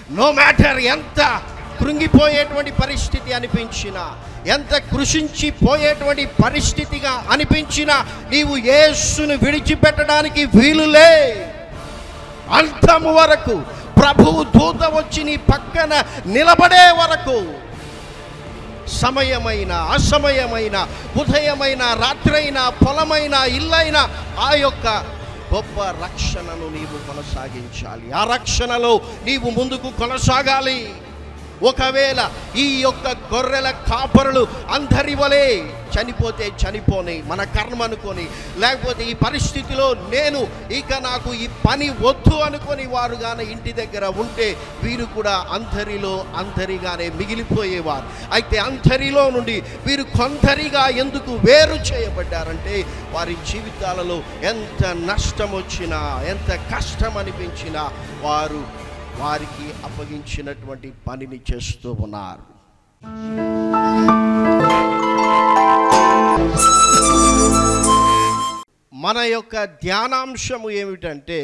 no matter ఎంత కృంగిపోయేటువంటి పరిస్థితి అనిపించినా ఎంత కృషించిపోయేటువంటి పరిస్థితిగా అనిపించినా నీవు యేసును విడిచిపెట్టడానికి వీలులే అంతము వరకు ప్రభువు దూత వచ్చి నీ పక్కన నిలబడే వరకు సమయమైన అసమయమైన ఉదయమైన రాత్రైన పొలమైన ఇల్లైన ఆ యొక్క గొప్ప రక్షణను నీవు కొనసాగించాలి ఆ రక్షణలో నీవు ముందుకు కొనసాగాలి ఒకవేళ ఈ యొక్క గొర్రెల కాపరులు అందరి వలె చనిపోతే చనిపోని మన కర్మ అనుకొని లేకపోతే ఈ పరిస్థితిలో నేను ఇక నాకు ఈ పని వద్దు అనుకొని వారు గానే ఇంటి దగ్గర ఉంటే వీరు కూడా అందరిలో అందరిగానే మిగిలిపోయేవారు అయితే అందరిలో నుండి వీరు కొందరిగా ఎందుకు వేరు చేయబడ్డారంటే వారి జీవితాలలో ఎంత నష్టం వచ్చినా ఎంత కష్టం అనిపించినా వారు వారికి అప్పగించినటువంటి పనిని చేస్తూ ఉన్నారు మన యొక్క ధ్యానాంశము ఏమిటంటే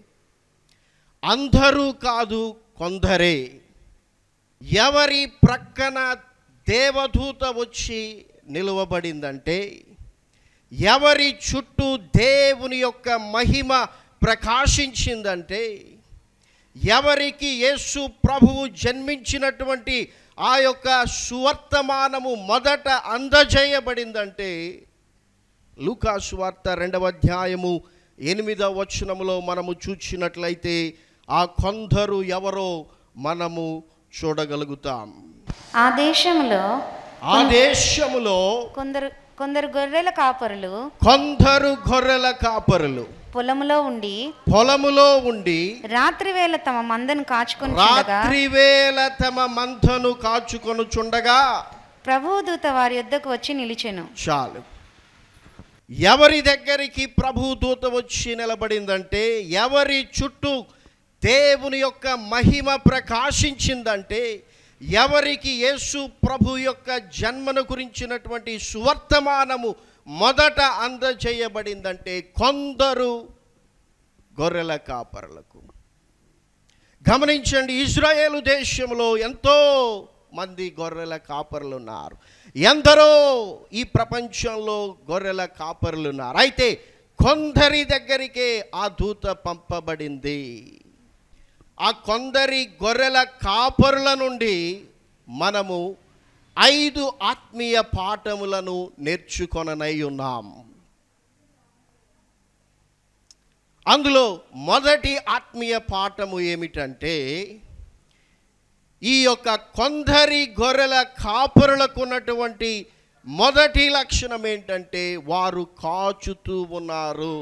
అందరూ కాదు కొందరే ఎవరి ప్రక్కన దేవదూత వచ్చి నిలువబడిందంటే ఎవరి చుట్టూ దేవుని యొక్క మహిమ ప్రకాశించిందంటే ఎవరికి యేసు ప్రభువు జన్మించినటువంటి ఆ యొక్క సువర్తమానము మొదట అందజేయబడిందంటే లూకాసు వార్త రెండవ అధ్యాయము ఎనిమిదవ వచనములో మనము చూచినట్లయితే ఆ కొందరు ఎవరో మనము చూడగలుగుతాం ఆ దేశంలో ఆ దేశములో కొందరు కొందరు గొర్రెల కాపరులు కొందరు గొర్రెల కాపరులు పొలములో ఉండి పొలములో ఉండి రాత్రి వేళ తమ మందను కాచుకొని రాత్రి వేళ తమ మంథను కాచుకొనుచుండగా ప్రభువు దూత వారి యొద్దకు వచ్చి నిలిచెను చాలు ఎవరి దగ్గరికి ప్రభు దూత వచ్చి నిలబడిందంటే ఎవరి చుట్టూ దేవుని యొక్క మహిమ ప్రకాశించిందంటే ఎవరికి యేసు ప్రభు యొక్క జన్మను గురించినటువంటి సువర్తమానము మొదట అందజేయబడిందంటే కొందరు గొర్రెల కాపరులకు గమనించండి ఇజ్రాయేలు దేశంలో ఎంతో మంది గొర్రెల కాపరులు ఉన్నారు ఎందరో ఈ ప్రపంచంలో గొర్రెల కాపరులు ఉన్నారు అయితే కొందరి దగ్గరికే ఆ దూత పంపబడింది ఆ కొందరి గొర్రెల కాపరుల నుండి మనము ఐదు ఆత్మీయ పాఠములను నేర్చుకొననై ఉన్నాం అందులో మొదటి ఆత్మీయ పాఠము ఏమిటంటే ఈ యొక్క కొందరి గొర్రెల కాపురులకు ఉన్నటువంటి మొదటి లక్షణం ఏంటంటే వారు కాచుతూ ఉన్నారు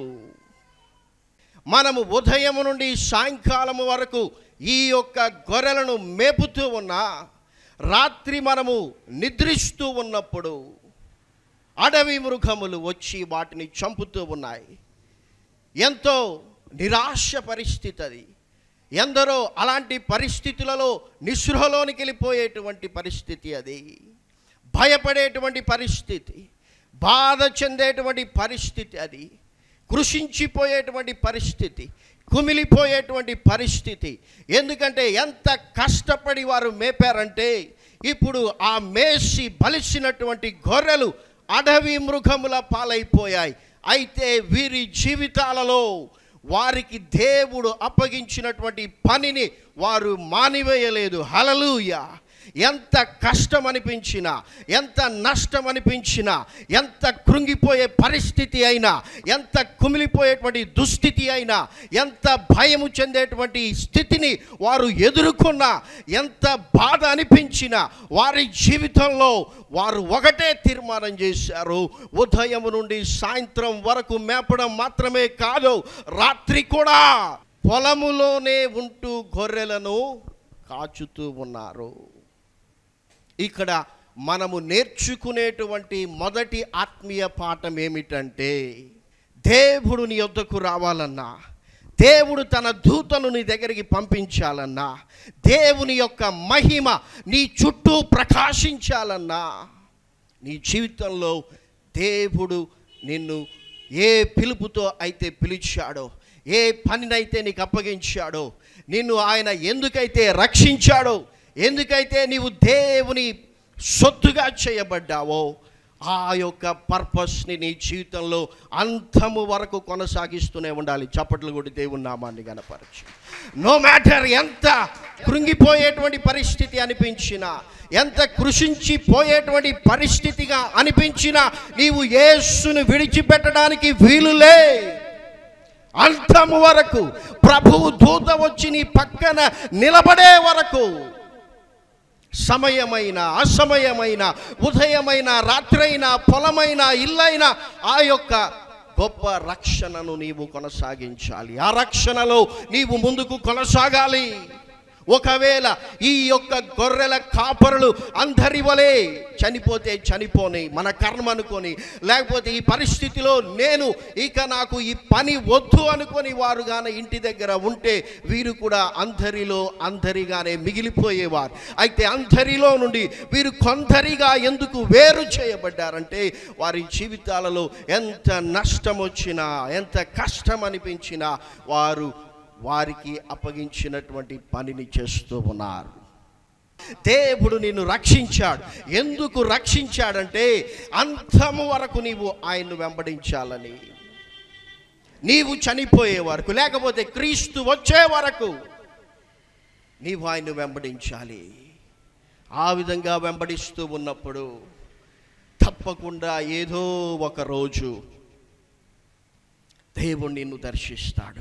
మనము ఉదయం నుండి సాయంకాలం వరకు ఈ యొక్క గొర్రెలను మేపుతూ ఉన్నా రాత్రి మనము నిద్రిస్తూ ఉన్నప్పుడు అడవి మృగములు వచ్చి వాటిని చంపుతూ ఉన్నాయి ఎంతో నిరాశ పరిస్థితి అది ఎందరో అలాంటి పరిస్థితులలో నిస్పృహలోనికి వెళ్ళిపోయేటువంటి పరిస్థితి అది భయపడేటువంటి పరిస్థితి బాధ చెందేటువంటి పరిస్థితి అది కృషించిపోయేటువంటి పరిస్థితి కుమిలిపోయేటువంటి పరిస్థితి ఎందుకంటే ఎంత కష్టపడి వారు మేపారంటే ఇప్పుడు ఆ మేసి బలిసినటువంటి గొర్రెలు అడవి మృగముల పాలైపోయాయి అయితే వీరి జీవితాలలో వారికి దేవుడు అప్పగించినటువంటి పనిని వారు మానివేయలేదు హలలుయ ఎంత కష్టం అనిపించినా ఎంత నష్టం అనిపించినా ఎంత కృంగిపోయే పరిస్థితి అయినా ఎంత కుమిలిపోయేటువంటి దుస్థితి అయినా ఎంత భయము చెందేటువంటి స్థితిని వారు ఎదుర్కొన్నా ఎంత బాధ అనిపించినా వారి జీవితంలో వారు ఒకటే తీర్మానం చేశారు ఉదయం నుండి సాయంత్రం వరకు మేపడం మాత్రమే కాదు రాత్రి కూడా పొలములోనే ఉంటూ గొర్రెలను కాచుతూ ఉన్నారు ఇక్కడ మనము నేర్చుకునేటువంటి మొదటి ఆత్మీయ పాఠం ఏమిటంటే దేవుడు నీ యొద్దకు రావాలన్నా దేవుడు తన దూతను నీ దగ్గరికి పంపించాలన్నా దేవుని యొక్క మహిమ నీ చుట్టూ ప్రకాశించాలన్నా నీ జీవితంలో దేవుడు నిన్ను ఏ పిలుపుతో అయితే పిలిచాడో ఏ పనినైతే నీకు అప్పగించాడో నిన్ను ఆయన ఎందుకైతే రక్షించాడో ఎందుకైతే నీవు దేవుని సొత్తుగా చేయబడ్డావో ఆ యొక్క పర్పస్ని నీ జీవితంలో అంతము వరకు కొనసాగిస్తూనే ఉండాలి చప్పట్లు కొట్టి దేవుని నామాన్ని గనపరచు నో మ్యాటర్ ఎంత కృంగిపోయేటువంటి పరిస్థితి అనిపించినా ఎంత కృషించిపోయేటువంటి పరిస్థితిగా అనిపించినా నీవు యేసును విడిచిపెట్టడానికి వీలులే అంతము వరకు ప్రభువు దూత వచ్చి నీ పక్కన నిలబడే వరకు సమయమైన అసమయమైన ఉదయమైన రాత్రైన పొలమైన ఇల్లైన ఆ యొక్క గొప్ప రక్షణను నీవు కొనసాగించాలి ఆ రక్షణలో నీవు ముందుకు కొనసాగాలి ఒకవేళ ఈ యొక్క గొర్రెల కాపరులు అందరి వలె చనిపోతే చనిపోని మన కర్మ అనుకొని లేకపోతే ఈ పరిస్థితిలో నేను ఇక నాకు ఈ పని వద్దు అనుకొని వారు గాన ఇంటి దగ్గర ఉంటే వీరు కూడా అందరిలో అందరిగానే మిగిలిపోయేవారు అయితే అందరిలో నుండి వీరు కొందరిగా ఎందుకు వేరు చేయబడ్డారంటే వారి జీవితాలలో ఎంత నష్టం వచ్చినా ఎంత కష్టం అనిపించినా వారు వారికి అప్పగించినటువంటి పనిని చేస్తూ ఉన్నారు దేవుడు నిన్ను రక్షించాడు ఎందుకు రక్షించాడంటే అంతము వరకు నీవు ఆయన్ను వెంబడించాలని నీవు చనిపోయే వరకు లేకపోతే క్రీస్తు వచ్చే వరకు నీవు ఆయన్ను వెంబడించాలి ఆ విధంగా వెంబడిస్తూ ఉన్నప్పుడు తప్పకుండా ఏదో ఒక రోజు దేవుడు నిన్ను దర్శిస్తాడు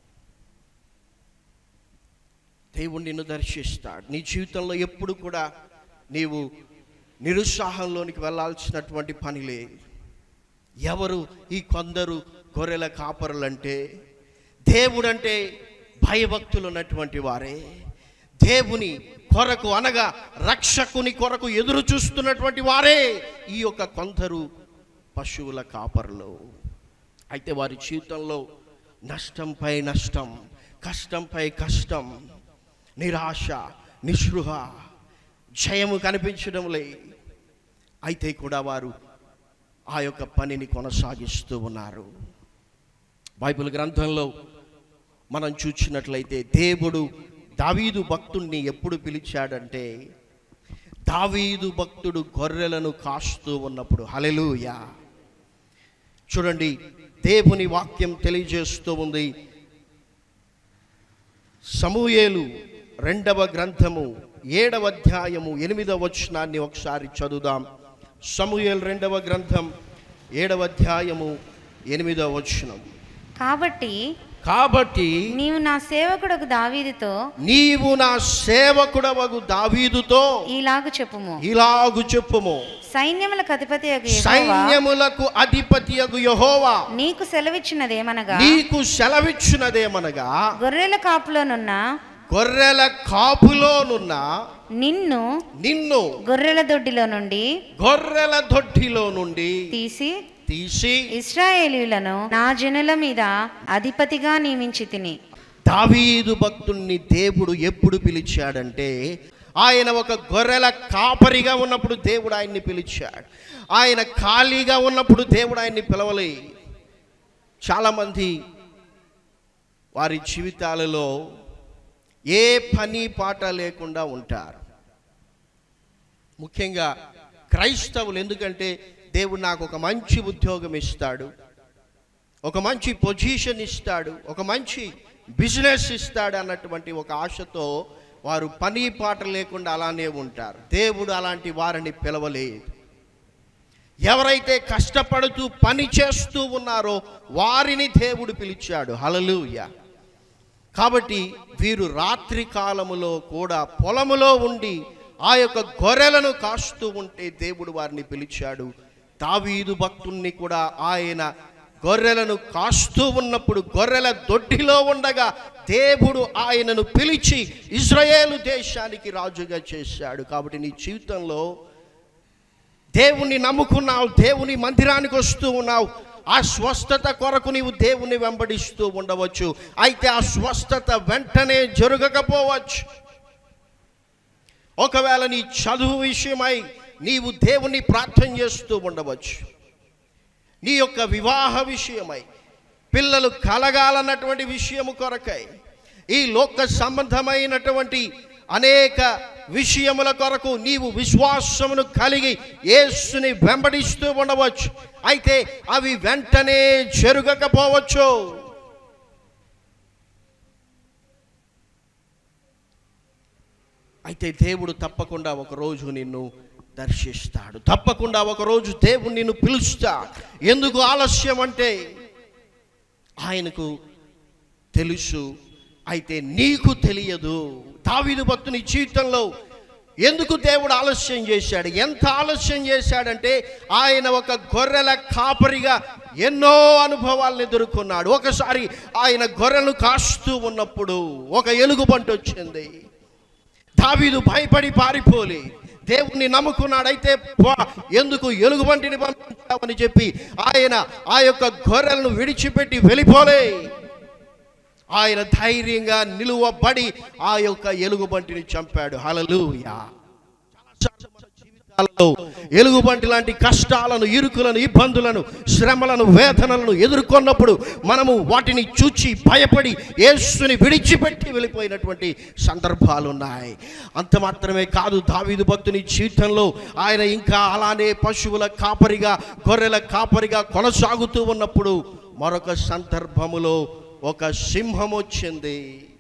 దేవుడు నిన్ను దర్శిస్తాడు నీ జీవితంలో ఎప్పుడు కూడా నీవు నిరుత్సాహంలోనికి వెళ్ళాల్సినటువంటి పని లేదు ఎవరు ఈ కొందరు గొర్రెల కాపరులంటే దేవుడంటే భయభక్తులు ఉన్నటువంటి వారే దేవుని కొరకు అనగా రక్షకుని కొరకు ఎదురు చూస్తున్నటువంటి వారే ఈ యొక్క కొందరు పశువుల కాపరులు అయితే వారి జీవితంలో నష్టంపై నష్టం కష్టంపై కష్టం నిరాశ నిస్పృహ జయము కనిపించడం లే అయితే కూడా వారు ఆ యొక్క పనిని కొనసాగిస్తూ ఉన్నారు బైబిల్ గ్రంథంలో మనం చూసినట్లయితే దేవుడు దావీదు భక్తుణ్ణి ఎప్పుడు పిలిచాడంటే దావీదు భక్తుడు గొర్రెలను కాస్తూ ఉన్నప్పుడు హలెలూయా చూడండి దేవుని వాక్యం తెలియజేస్తూ ఉంది సమూయేలు రెండవ గ్రంథము ఏడవ అధ్యాయము ఎనిమిదవ వచనాన్ని ఒకసారి చదువుదాం సమూయేలు రెండవ గ్రంథం ఏడవ అధ్యాయము ఎనిమిదవ వచనం కాబట్టి కాబట్టి నీవు నా సేవకుడకు దావీదుతో నీవు నా సేవకుడవగు దావీదుతో ఈలాగు చెప్పుము ఇలాగు చెప్పుము సైన్యములకు అధిపతి సైన్యములకు అధిపతియగు యహోవా నీకు సెలవిచ్చినదేమనగా నీకు సెలవిచ్చినదేమనగా గొర్రెల కాపులోనున్న గొర్రెల కాపులోనున్న నిన్ను నిన్ను గొర్రెల దొడ్డిలో నుండి గొర్రెల దొడ్డిలో నుండి తీసి తీసి ఇస్రాయేలీయులను నా జనుల మీద అధిపతిగా నియమించి తిని దావీదు భక్తుణ్ణి దేవుడు ఎప్పుడు పిలిచాడంటే ఆయన ఒక గొర్రెల కాపరిగా ఉన్నప్పుడు దేవుడు ఆయన్ని పిలిచాడు ఆయన ఖాళీగా ఉన్నప్పుడు దేవుడు ఆయన్ని పిలవలే చాలామంది వారి జీవితాలలో ఏ పని పాట లేకుండా ఉంటారు ముఖ్యంగా క్రైస్తవులు ఎందుకంటే దేవుడు నాకు ఒక మంచి ఉద్యోగం ఇస్తాడు ఒక మంచి పొజిషన్ ఇస్తాడు ఒక మంచి బిజినెస్ ఇస్తాడు అన్నటువంటి ఒక ఆశతో వారు పని పాట లేకుండా అలానే ఉంటారు దేవుడు అలాంటి వారిని పిలవలేదు ఎవరైతే కష్టపడుతూ పని చేస్తూ ఉన్నారో వారిని దేవుడు పిలిచాడు హలలుయ కాబట్టి వీరు రాత్రి కాలములో కూడా పొలములో ఉండి ఆ యొక్క గొర్రెలను కాస్తూ ఉంటే దేవుడు వారిని పిలిచాడు దావీదు భక్తుణ్ణి కూడా ఆయన గొర్రెలను కాస్తూ ఉన్నప్పుడు గొర్రెల దొడ్డిలో ఉండగా దేవుడు ఆయనను పిలిచి ఇజ్రాయేలు దేశానికి రాజుగా చేశాడు కాబట్టి నీ జీవితంలో దేవుణ్ణి నమ్ముకున్నావు దేవుని మందిరానికి వస్తూ ఉన్నావు ఆ స్వస్థత కొరకు నీవు దేవుని వెంబడిస్తూ ఉండవచ్చు అయితే ఆ స్వస్థత వెంటనే జరగకపోవచ్చు ఒకవేళ నీ చదువు విషయమై నీవు దేవుని ప్రార్థన చేస్తూ ఉండవచ్చు నీ యొక్క వివాహ విషయమై పిల్లలు కలగాలన్నటువంటి విషయము కొరకై ఈ లోక సంబంధమైనటువంటి అనేక విషయముల కొరకు నీవు విశ్వాసమును కలిగి యేసుని వెంబడిస్తూ ఉండవచ్చు అయితే అవి వెంటనే జరగకపోవచ్చు అయితే దేవుడు తప్పకుండా ఒకరోజు నిన్ను దర్శిస్తాడు తప్పకుండా ఒకరోజు దేవుడు నిన్ను పిలుస్తా ఎందుకు ఆలస్యం అంటే ఆయనకు తెలుసు అయితే నీకు తెలియదు దావీదు భక్తుని జీవితంలో ఎందుకు దేవుడు ఆలస్యం చేశాడు ఎంత ఆలస్యం చేశాడంటే ఆయన ఒక గొర్రెల కాపరిగా ఎన్నో అనుభవాలను ఎదుర్కొన్నాడు ఒకసారి ఆయన గొర్రెలను కాస్తూ ఉన్నప్పుడు ఒక ఎలుగుబంటి వచ్చింది దావీదు భయపడి పారిపోలే దేవుణ్ణి నమ్ముకున్నాడైతే పో, ఎందుకు ఎలుగుబంటిని పంపించావని చెప్పి ఆయన ఆ యొక్క గొర్రెలను విడిచిపెట్టి వెళ్ళిపోలే ఆయన ధైర్యంగా నిలువబడి ఆ యొక్క ఎలుగుబంటిని చంపాడు హలలుయా జీవితాల్లో ఎలుగుబంటి లాంటి కష్టాలను ఇరుకులను ఇబ్బందులను శ్రమలను వేదనలను ఎదుర్కొన్నప్పుడు మనము వాటిని చూచి భయపడి యేసుని విడిచిపెట్టి వెళ్ళిపోయినటువంటి సందర్భాలు ఉన్నాయి అంత మాత్రమే కాదు దావీదు భక్తుని జీవితంలో ఆయన ఇంకా అలానే పశువుల కాపరిగా గొర్రెల కాపరిగా కొనసాగుతూ ఉన్నప్పుడు మరొక సందర్భములో ఒక సింహం వచ్చింది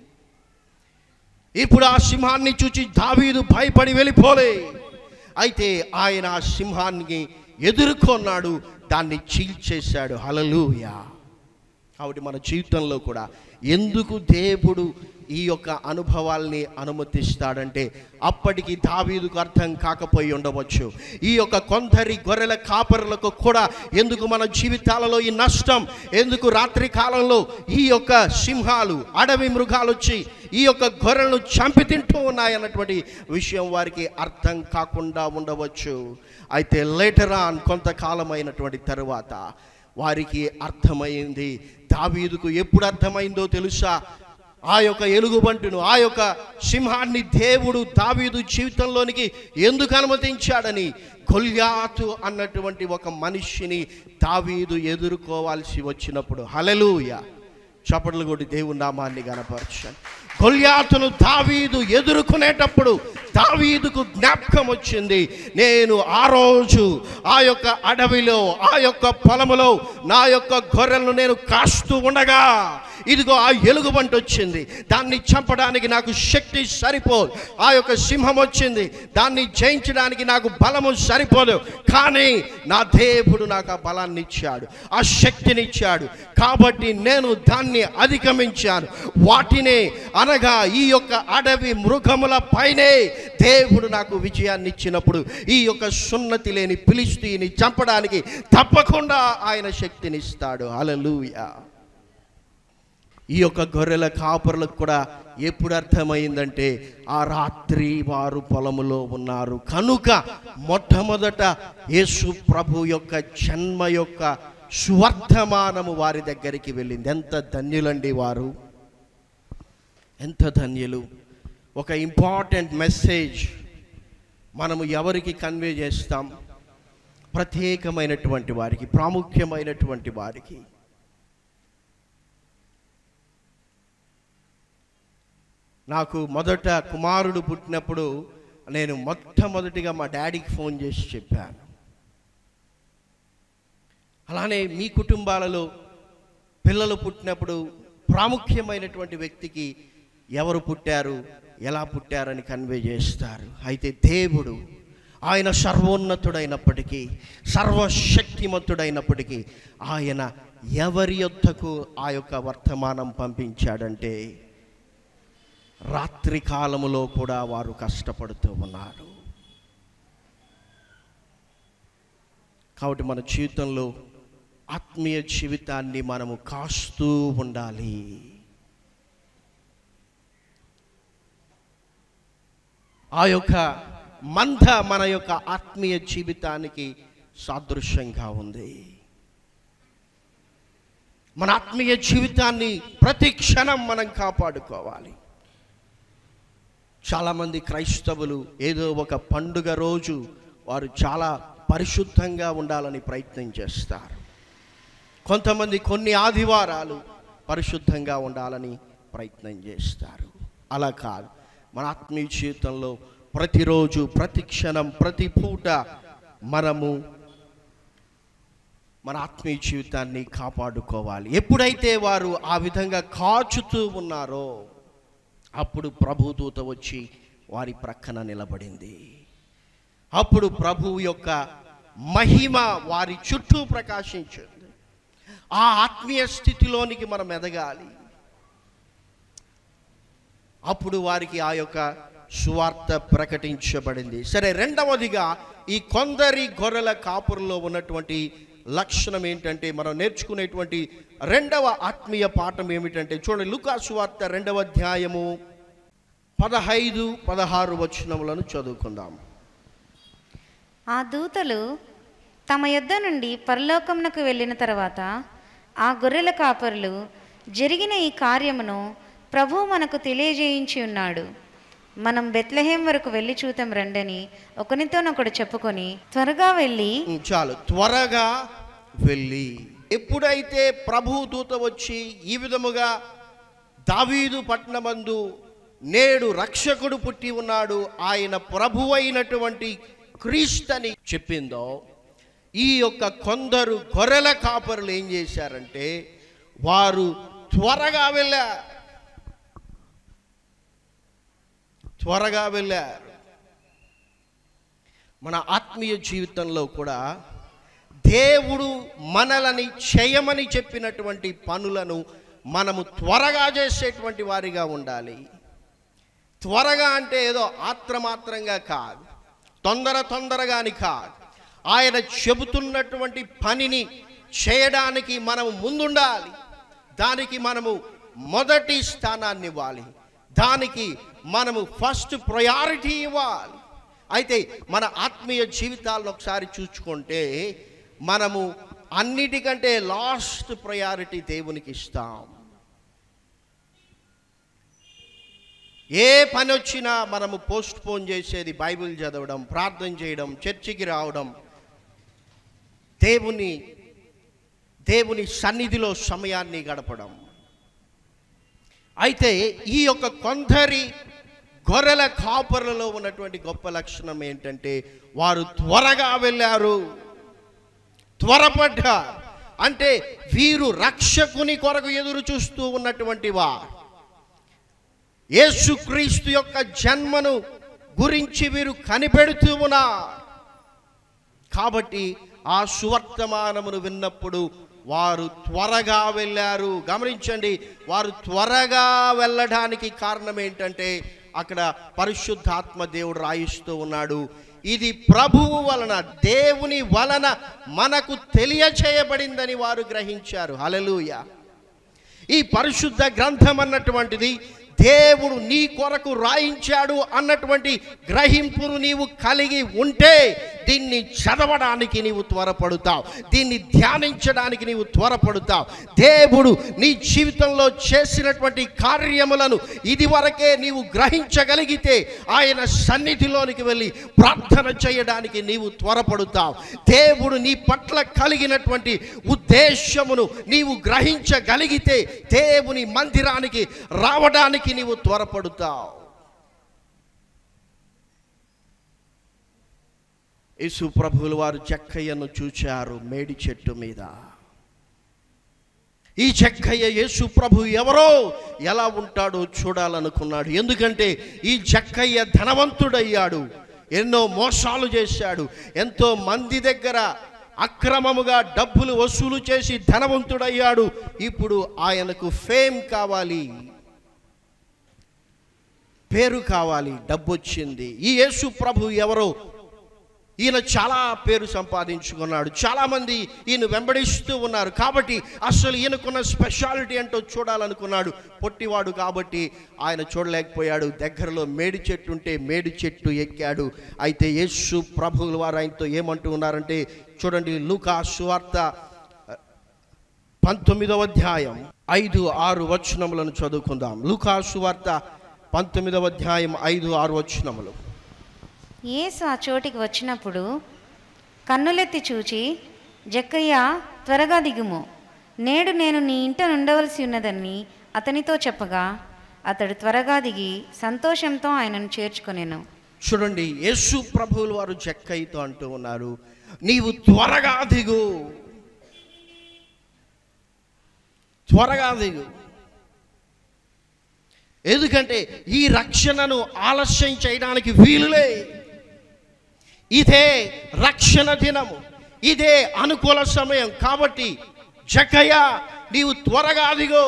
ఇప్పుడు ఆ సింహాన్ని చూచి దావీదు భయపడి వెళ్ళిపోలే అయితే ఆయన ఆ సింహాన్ని ఎదుర్కొన్నాడు దాన్ని చీల్చేశాడు హలలుయా కాబట్టి మన జీవితంలో కూడా ఎందుకు దేవుడు ఈ యొక్క అనుభవాల్ని అనుమతిస్తాడంటే అప్పటికి దావీదుకు అర్థం కాకపోయి ఉండవచ్చు ఈ యొక్క కొందరి గొర్రెల కాపరులకు కూడా ఎందుకు మన జీవితాలలో ఈ నష్టం ఎందుకు రాత్రి కాలంలో ఈ యొక్క సింహాలు అడవి మృగాలు వచ్చి ఈ యొక్క గొర్రెలను చంపి తింటూ ఉన్నాయన్నటువంటి విషయం వారికి అర్థం కాకుండా ఉండవచ్చు అయితే లేటర్ ఆన్ కొంతకాలమైనటువంటి తరువాత వారికి అర్థమైంది దావీదుకు ఎప్పుడు అర్థమైందో తెలుసా ఆ యొక్క ఎలుగుబంటును ఆ యొక్క సింహాన్ని దేవుడు దావీదు జీవితంలోనికి ఎందుకు అనుమతించాడని గొల్యాతు అన్నటువంటి ఒక మనిషిని దావీదు ఎదుర్కోవాల్సి వచ్చినప్పుడు హలలుయ చప్పట్లు కొట్టి దేవుని నామాన్ని గనపరచాను గొల్యాతును దావీదు ఎదుర్కొనేటప్పుడు దావీదుకు జ్ఞాపకం వచ్చింది నేను ఆ రోజు ఆ యొక్క అడవిలో ఆ యొక్క పొలములో నా యొక్క గొర్రెలను నేను కాస్తూ ఉండగా ఇదిగో ఆ ఎలుగుబంటి వచ్చింది దాన్ని చంపడానికి నాకు శక్తి సరిపోదు ఆ యొక్క సింహం వచ్చింది దాన్ని జయించడానికి నాకు బలము సరిపోదు కానీ నా దేవుడు నాకు ఆ బలాన్ని ఇచ్చాడు ఆ శక్తిని ఇచ్చాడు కాబట్టి నేను దాన్ని అధిగమించాను వాటినే అనగా ఈ యొక్క అడవి మృగముల పైనే దేవుడు నాకు విజయాన్ని ఇచ్చినప్పుడు ఈ యొక్క సున్నతి లేని పిలిస్తీని చంపడానికి తప్పకుండా ఆయన శక్తిని ఇస్తాడు అలలుయా ఈ యొక్క గొర్రెల కాపరులకు కూడా ఎప్పుడు అర్థమైందంటే ఆ రాత్రి వారు పొలములో ఉన్నారు కనుక మొట్టమొదట యేసు ప్రభు యొక్క జన్మ యొక్క సువర్ధమానము వారి దగ్గరికి వెళ్ళింది ఎంత ధన్యులండి వారు ఎంత ధన్యులు ఒక ఇంపార్టెంట్ మెసేజ్ మనము ఎవరికి కన్వే చేస్తాం ప్రత్యేకమైనటువంటి వారికి ప్రాముఖ్యమైనటువంటి వారికి నాకు మొదట కుమారుడు పుట్టినప్పుడు నేను మొట్టమొదటిగా మా డాడీకి ఫోన్ చేసి చెప్పాను అలానే మీ కుటుంబాలలో పిల్లలు పుట్టినప్పుడు ప్రాముఖ్యమైనటువంటి వ్యక్తికి ఎవరు పుట్టారు ఎలా పుట్టారని కన్వే చేస్తారు అయితే దేవుడు ఆయన సర్వోన్నతుడైనప్పటికీ సర్వశక్తిమంతుడైనప్పటికీ ఆయన ఎవరి యొద్దకు ఆ యొక్క వర్తమానం పంపించాడంటే రాత్రి కాలములో కూడా వారు కష్టపడుతూ ఉన్నారు కాబట్టి మన జీవితంలో ఆత్మీయ జీవితాన్ని మనము కాస్తూ ఉండాలి ఆ యొక్క మంద మన యొక్క ఆత్మీయ జీవితానికి సాదృశ్యంగా ఉంది మన ఆత్మీయ జీవితాన్ని ప్రతి క్షణం మనం కాపాడుకోవాలి చాలామంది క్రైస్తవులు ఏదో ఒక పండుగ రోజు వారు చాలా పరిశుద్ధంగా ఉండాలని ప్రయత్నం చేస్తారు కొంతమంది కొన్ని ఆదివారాలు పరిశుద్ధంగా ఉండాలని ప్రయత్నం చేస్తారు అలా కాదు మన ఆత్మీయ జీవితంలో ప్రతిరోజు ప్రతి క్షణం ప్రతి పూట మనము మన ఆత్మీయ జీవితాన్ని కాపాడుకోవాలి ఎప్పుడైతే వారు ఆ విధంగా కాచుతూ ఉన్నారో అప్పుడు ప్రభుదూత వచ్చి వారి ప్రక్కన నిలబడింది అప్పుడు ప్రభువు యొక్క మహిమ వారి చుట్టూ ప్రకాశించింది ఆ ఆత్మీయ స్థితిలోనికి మనం ఎదగాలి అప్పుడు వారికి ఆ యొక్క సువార్త ప్రకటించబడింది సరే రెండవదిగా ఈ కొందరి గొర్రెల కాపురంలో ఉన్నటువంటి లక్షణం ఏంటంటే మనం నేర్చుకునేటువంటి రెండవ ఆత్మీయ పాఠం ఏమిటంటే చూడండి లుకా సువార్త రెండవ అధ్యాయము పదహైదు పదహారు వచనములను చదువుకుందాం ఆ దూతలు తమ యొద్ద నుండి పరలోకమునకు వెళ్ళిన తర్వాత ఆ గొర్రెల కాపరులు జరిగిన ఈ కార్యమును ప్రభువు మనకు తెలియజేయించి ఉన్నాడు మనం బెత్లహేం వరకు వెళ్ళి చూద్దాం రండని ఒకనితోనొకడు చెప్పుకొని త్వరగా వెళ్ళి ఉమ్, చాలు త్వరగా వెళ్ళి ఎప్పుడైతే ప్రభు దూత వచ్చి ఈ విధముగా దావీదు పట్టణమందు నేడు రక్షకుడు పుట్టి ఉన్నాడు ఆయన ప్రభు అయినటువంటి క్రీస్తని చెప్పిందో ఈ యొక్క కొందరు గొర్రెల కాపరులు ఏం చేశారంటే వారు త్వరగా వెళ్ళారు త్వరగా వెళ్ళారు మన ఆత్మీయ జీవితంలో కూడా దేవుడు మనలని చేయమని చెప్పినటువంటి పనులను మనము త్వరగా చేసేటువంటి వారిగా ఉండాలి త్వరగా అంటే ఏదో ఆత్రమాత్రంగా కాదు తొందర తొందరగాని కాదు ఆయన చెబుతున్నటువంటి పనిని చేయడానికి మనము ముందుండాలి దానికి మనము మొదటి స్థానాన్ని ఇవ్వాలి దానికి మనము ఫస్ట్ ప్రయారిటీ ఇవ్వాలి అయితే మన ఆత్మీయ జీవితాలను ఒకసారి చూసుకుంటే మనము అన్నిటికంటే లాస్ట్ ప్రయారిటీ దేవునికి ఇస్తాం ఏ పని వచ్చినా మనము పోస్ట్ పోన్ చేసేది బైబిల్ చదవడం ప్రార్థన చేయడం చర్చికి రావడం దేవుని దేవుని సన్నిధిలో సమయాన్ని గడపడం అయితే ఈ యొక్క కొందరి గొర్రెల కాపరులలో ఉన్నటువంటి గొప్ప లక్షణం ఏంటంటే వారు త్వరగా వెళ్ళారు త్వరపడ్డారు అంటే వీరు రక్షకుని కొరకు ఎదురు చూస్తూ ఉన్నటువంటి వారు యేసుక్రీస్తు యొక్క జన్మను గురించి వీరు కనిపెడుతూ ఉన్నారు కాబట్టి ఆ సువర్తమానమును విన్నప్పుడు వారు త్వరగా వెళ్ళారు గమనించండి వారు త్వరగా వెళ్ళడానికి కారణం ఏంటంటే అక్కడ పరిశుద్ధాత్మ దేవుడు రాయిస్తూ ఉన్నాడు ఇది ప్రభువు వలన దేవుని వలన మనకు తెలియచేయబడిందని వారు గ్రహించారు హల్లెలూయా ఈ పరిశుద్ధ గ్రంథం అన్నటువంటిది దేవుడు నీ కొరకు రాయించాడు అన్నటువంటి గ్రహింపును నీవు కలిగి ఉంటే దీన్ని చదవడానికి నీవు త్వరపడుతావు దీన్ని ధ్యానించడానికి నీవు త్వరపడుతావు దేవుడు నీ జీవితంలో చేసినటువంటి కార్యములను ఇదివరకే నీవు గ్రహించగలిగితే ఆయన సన్నిధిలోనికి వెళ్ళి ప్రార్థన చేయడానికి నీవు త్వరపడుతావు దేవుడు నీ పట్ల కలిగినటువంటి ఉద్దేశమును నీవు గ్రహించగలిగితే దేవుని మందిరానికి రావడానికి నీవు త్వరపడుతావు యేసు ప్రభువులు వారు చెక్కయ్యను చూచారు మేడి చెట్టు మీద ఈ చెక్కయ్య యేసు ప్రభు ఎవరో ఎలా ఉంటాడో చూడాలనుకున్నాడు ఎందుకంటే ఈ చెక్కయ్య ధనవంతుడయ్యాడు ఎన్నో మోసాలు చేశాడు ఎంతో మంది దగ్గర అక్రమముగా డబ్బులు వసూలు చేసి ధనవంతుడయ్యాడు ఇప్పుడు ఆయనకు ఫేమ్ కావాలి పేరు కావాలి డబ్బు వచ్చింది ఈ యేసు ప్రభు ఎవరో ఈయన చాలా పేరు సంపాదించుకున్నాడు చాలామంది ఈయన వెంబడిస్తూ ఉన్నారు కాబట్టి అసలు ఈయనకున్న స్పెషాలిటీ ఏంటో చూడాలనుకున్నాడు పొట్టివాడు కాబట్టి ఆయన చూడలేకపోయాడు దగ్గరలో మేడి చెట్టు ఉంటే మేడి చెట్టు ఎక్కాడు అయితే యేసు ప్రభువుల వారు ఆయనతో ఏమంటూ ఉన్నారంటే చూడండి లూకా సువార్త పంతొమ్మిదవ అధ్యాయం ఐదు ఆరు వచనములను చదువుకుందాం లూకా సువార్త పంతొమ్మిదవ అధ్యాయం ఐదు ఆరు వచనములు యేసు ఆ చోటికి వచ్చినప్పుడు కన్నులెత్తి చూచి జక్కయ్య త్వరగా దిగుము నేడు నేను నీ ఇంట ఉండవలసి ఉన్నదని అతనితో చెప్పగా అతడు త్వరగా దిగి సంతోషంతో ఆయనను చేర్చుకొనెను చూడండి యేసు ప్రభువులు వారు జక్కయ్యతో అంటూ ఉన్నారు నీవు త్వరగా దిగు త్వరగా దిగు ఎందుకంటే ఈ రక్షణను ఆలస్యం చేయడానికి వీలులే ఇదే రక్షణ దినము ఇదే అనుకూల సమయం కాబట్టి జక్కయ్య నీవు త్వరగా దిగో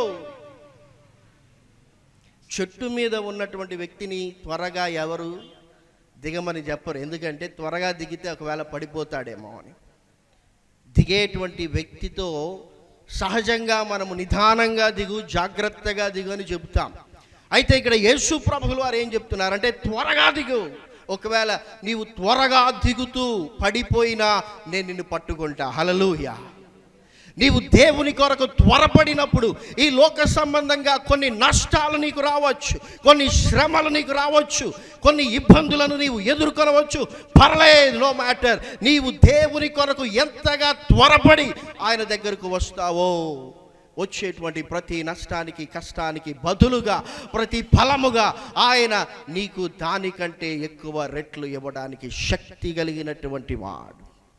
చెట్టు మీద ఉన్నటువంటి వ్యక్తిని త్వరగా ఎవరు దిగమని చెప్పరు ఎందుకంటే త్వరగా దిగితే ఒకవేళ పడిపోతాడేమో అని దిగేటువంటి వ్యక్తితో సహజంగా మనము నిదానంగా దిగు జాగ్రత్తగా దిగు అని చెబుతాం అయితే ఇక్కడ యేసు ప్రభులు వారు ఏం చెప్తున్నారంటే త్వరగా దిగు ఒకవేళ నీవు త్వరగా దిగుతూ పడిపోయినా నేను నిన్ను పట్టుకుంటా హలలుయా నీవు దేవుని కొరకు త్వరపడినప్పుడు ఈ లోక సంబంధంగా కొన్ని నష్టాలు నీకు రావచ్చు కొన్ని శ్రమలు నీకు రావచ్చు కొన్ని ఇబ్బందులను నీవు ఎదుర్కొనవచ్చు పర్లేదు నో మ్యాటర్ నీవు దేవుని కొరకు ఎంతగా త్వరపడి ఆయన దగ్గరకు వస్తావో వచ్చేటువంటి ప్రతి నష్టానికి కష్టానికి బదులుగా ప్రతి ఫలముగా ఆయన నీకు దానికంటే ఎక్కువ రెట్లు ఇవ్వడానికి శక్తి కలిగినటువంటి వాడు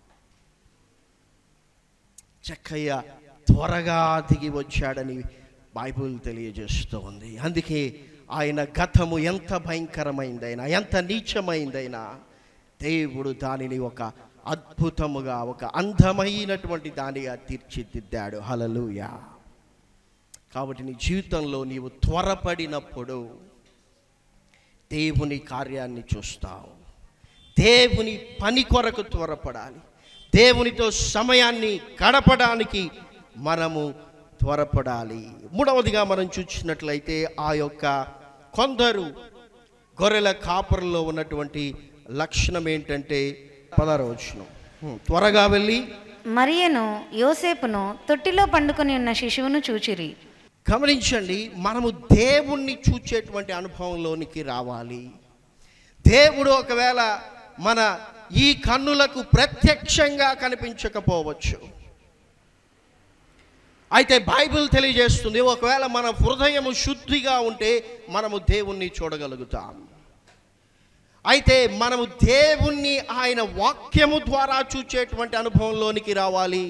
చక్కయ్య త్వరగా దిగి వచ్చాడని బైబిల్ తెలియజేస్తూ ఉంది అందుకే ఆయన గతము ఎంత భయంకరమైందైనా ఎంత నీచమైందైనా దేవుడు దానిని ఒక అద్భుతముగా ఒక అందమైనటువంటి దానిగా తీర్చిదిద్దాడు హలలుయా కాబట్టి నీ జీవితంలో నీవు త్వరపడినప్పుడు దేవుని కార్యాన్ని చూస్తావు దేవుని పని కొరకు త్వరపడాలి దేవునితో సమయాన్ని గడపడానికి మనము త్వరపడాలి మూడవదిగా మనం చూసినట్లయితే ఆ యొక్క కొందరు గొర్రెల కాపురంలో ఉన్నటువంటి లక్షణం ఏంటంటే పదరవచనం త్వరగా వెళ్ళి మరియను యోసేపును తొట్టిలో పండుకొని ఉన్న శిశువును చూచిరి గమనించండి మనము దేవుణ్ణి చూచేటువంటి అనుభవంలోనికి రావాలి దేవుడు ఒకవేళ మన ఈ కన్నులకు ప్రత్యక్షంగా కనిపించకపోవచ్చు అయితే బైబిల్ తెలియజేస్తుంది ఒకవేళ మన హృదయము శుద్ధిగా ఉంటే మనము దేవుణ్ణి చూడగలుగుతాం అయితే మనము దేవుణ్ణి ఆయన వాక్యము ద్వారా చూచేటువంటి అనుభవంలోనికి రావాలి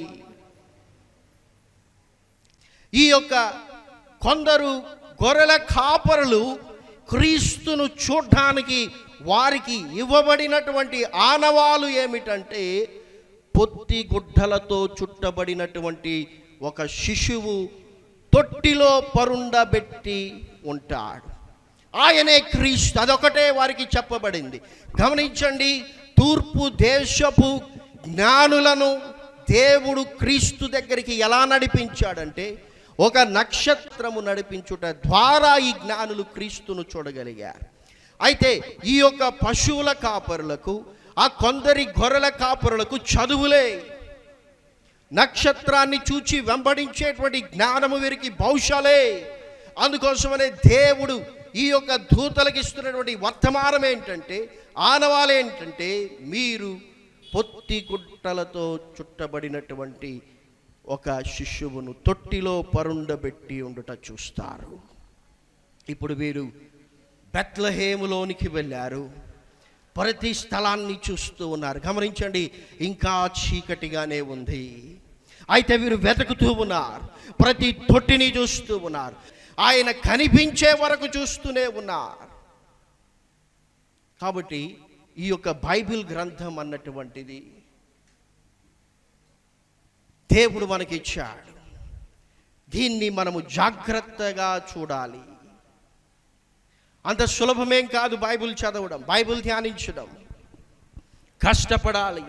ఈ యొక్క కొందరు గొర్రెల కాపరులు క్రీస్తును చూడ్డానికి వారికి ఇవ్వబడినటువంటి ఆనవాలు ఏమిటంటే పొత్తి గుడ్డలతో చుట్టబడినటువంటి ఒక శిశువు తొట్టిలో పరుండబెట్టి ఉంటాడు ఆయనే క్రీస్తు అదొకటే వారికి చెప్పబడింది గమనించండి తూర్పు దేశపు జ్ఞానులను దేవుడు క్రీస్తు దగ్గరికి ఎలా నడిపించాడంటే ఒక నక్షత్రము నడిపించుట ద్వారా ఈ జ్ఞానులు క్రీస్తును చూడగలిగారు అయితే ఈ యొక్క పశువుల కాపరులకు ఆ కొందరి గొర్రెల కాపరులకు చదువులే నక్షత్రాన్ని చూచి వెంబడించేటువంటి జ్ఞానము వీరికి భవిష్యలే అందుకోసమనే దేవుడు ఈ యొక్క దూతలకు ఇస్తున్నటువంటి వర్తమానం ఏంటంటే ఆనవాలు ఏంటంటే మీరు పొత్తి గుట్టలతో చుట్టబడినటువంటి ఒక శిశువును తొట్టిలో పరుండబెట్టి ఉండుట చూస్తారు ఇప్పుడు వీరు బెత్లహేములోనికి వెళ్ళారు ప్రతి స్థలాన్ని చూస్తూ ఉన్నారు గమనించండి ఇంకా చీకటిగానే ఉంది అయితే వీరు వెతుకుతూ ఉన్నారు ప్రతి తొట్టిని చూస్తూ ఉన్నారు ఆయన కనిపించే వరకు చూస్తూనే ఉన్నారు కాబట్టి ఈ యొక్క బైబిల్ గ్రంథం అన్నటువంటిది దేవుడు మనకి ఇచ్చాడు దీన్ని మనము జాగ్రత్తగా చూడాలి అంత సులభమేం కాదు బైబిల్ చదవడం బైబిల్ ధ్యానించడం కష్టపడాలి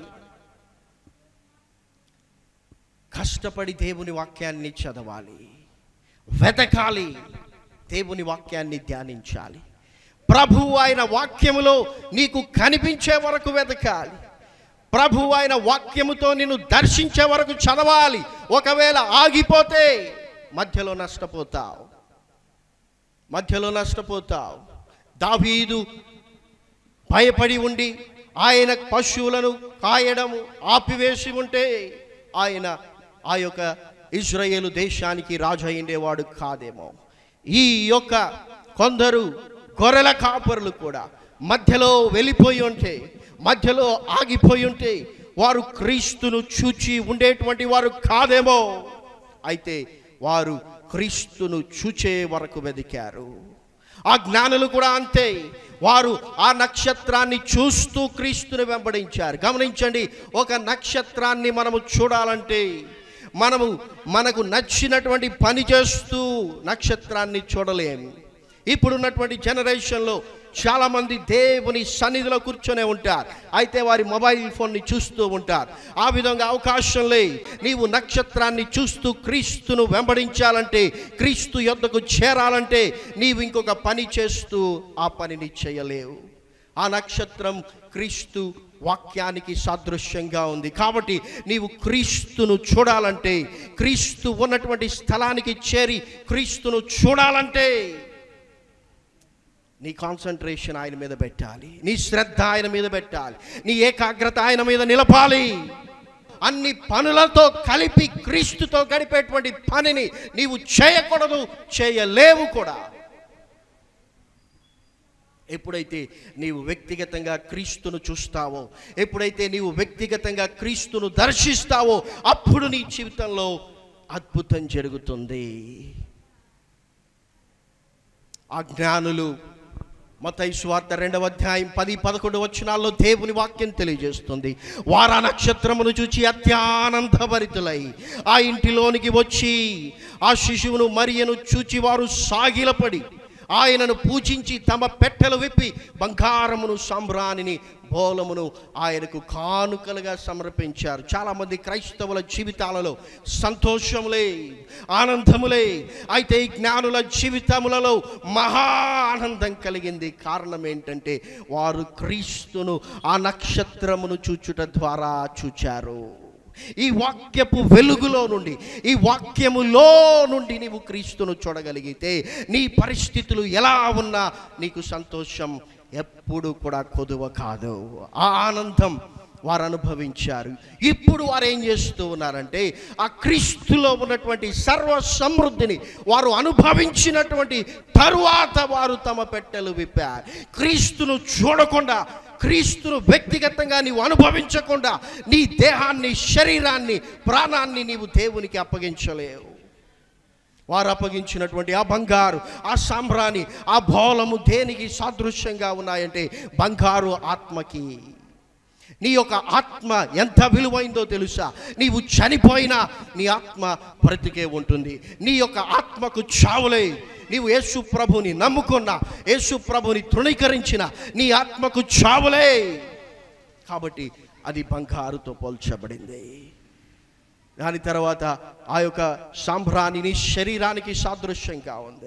కష్టపడి దేవుని వాక్యాన్ని చదవాలి వెతకాలి దేవుని వాక్యాన్ని ధ్యానించాలి ప్రభు ఆయన వాక్యములో నీకు కనిపించే వరకు వెతకాలి ప్రభు ఆయన వాక్యముతో నిన్ను దర్శించే వరకు చదవాలి ఒకవేళ ఆగిపోతే మధ్యలో నష్టపోతావు మధ్యలో నష్టపోతావు దావీదు భయపడి ఉండి ఆయన పశువులను కాయడము ఆపివేసి ఉంటే ఆయన ఆ యొక్క ఇజ్రాయేలు దేశానికి రాజు అయిండేవాడు కాదేమో ఈ యొక్క కొందరు గొర్రెల కాపరులు కూడా మధ్యలో వెళ్ళిపోయి ఉంటే మధ్యలో ఆగిపోయి ఉంటే వారు క్రీస్తును చూచి ఉండేటువంటి వారు కాదేమో అయితే వారు క్రీస్తును చూచే వరకు వెదికారు ఆ జ్ఞానులు కూడా అంతే వారు ఆ నక్షత్రాన్ని చూస్తూ క్రీస్తుని వెంబడించారు గమనించండి ఒక నక్షత్రాన్ని మనము చూడాలంటే మనము మనకు నచ్చినటువంటి పని చేస్తూ నక్షత్రాన్ని చూడలేము ఇప్పుడున్నటువంటి జనరేషన్లో చాలామంది దేవుని సన్నిధిలో కూర్చొనే ఉంటారు అయితే వారి మొబైల్ ఫోన్ని చూస్తూ ఉంటారు ఆ విధంగా అవకాశం లే నీవు నక్షత్రాన్ని చూస్తూ క్రీస్తును వెంబడించాలంటే క్రీస్తు యొద్దకు చేరాలంటే నీవు ఇంకొక పని చేస్తూ ఆ పనిని చేయలేవు ఆ నక్షత్రం క్రీస్తు వాక్యానికి సాదృశ్యంగా ఉంది కాబట్టి నీవు క్రీస్తును చూడాలంటే క్రీస్తు ఉన్నటువంటి స్థలానికి చేరి క్రీస్తును చూడాలంటే నీ కాన్సన్ట్రేషన్ ఆయన మీద పెట్టాలి నీ శ్రద్ధ ఆయన మీద పెట్టాలి నీ ఏకాగ్రత ఆయన మీద నిలపాలి అన్ని పనులతో కలిపి క్రీస్తుతో గడిపేటువంటి పనిని నీవు చేయకూడదు చేయలేవు కూడా ఎప్పుడైతే నీవు వ్యక్తిగతంగా క్రీస్తును చూస్తావో ఎప్పుడైతే నీవు వ్యక్తిగతంగా క్రీస్తును దర్శిస్తావో అప్పుడు నీ జీవితంలో అద్భుతం జరుగుతుంది ఆ జ్ఞానులు మతై స్వార్థ రెండవ అధ్యాయం పది పదకొండు వచనాల్లో దేవుని వాక్యం తెలియజేస్తుంది వారా నక్షత్రమును చూచి అత్యానందభరితులై ఆ ఇంటిలోనికి వచ్చి ఆ శిశువును మరియను చూచి వారు సాగిలపడి ఆయనను పూజించి తమ పెట్టెలు విప్పి బంగారమును సాంబ్రాణిని బోలమును ఆయనకు కానుకలుగా సమర్పించారు చాలామంది క్రైస్తవుల జీవితాలలో సంతోషములే ఆనందములే అయితే ఈ జ్ఞానుల జీవితములలో మహా ఆనందం కలిగింది కారణం ఏంటంటే వారు క్రీస్తును ఆ నక్షత్రమును చూచుట ద్వారా చూచారు ఈ వాక్యపు వెలుగులో నుండి ఈ వాక్యములో నుండి నీవు క్రీస్తును చూడగలిగితే నీ పరిస్థితులు ఎలా ఉన్నా నీకు సంతోషం ఎప్పుడు కూడా కొదువ కాదు ఆ ఆనందం వారు అనుభవించారు ఇప్పుడు వారు ఏం చేస్తూ ఉన్నారంటే ఆ క్రీస్తులో ఉన్నటువంటి సర్వ సమృద్ధిని వారు అనుభవించినటువంటి తరువాత వారు తమ పెట్టెలు విప్పారు క్రీస్తును చూడకుండా క్రీస్తును వ్యక్తిగతంగా నీవు అనుభవించకుండా నీ దేహాన్ని శరీరాన్ని ప్రాణాన్ని నీవు దేవునికి అప్పగించలేవు వారు అప్పగించినటువంటి ఆ బంగారు ఆ సాంబ్రాణి ఆ బోలము దేనికి సాదృశ్యంగా ఉన్నాయంటే బంగారు ఆత్మకి నీ యొక్క ఆత్మ ఎంత విలువైందో తెలుసా నీవు చనిపోయినా నీ ఆత్మ బ్రతికే ఉంటుంది నీ యొక్క ఆత్మకు చావులే నీవు యేసు ప్రభుని నమ్ముకున్నా యేసు ప్రభుని తృణీకరించిన నీ ఆత్మకు చావులే కాబట్టి అది బంగారుతో పోల్చబడింది దాని తర్వాత ఆ యొక్క సాంబ్రాణిని శరీరానికి సాదృశ్యంగా ఉంది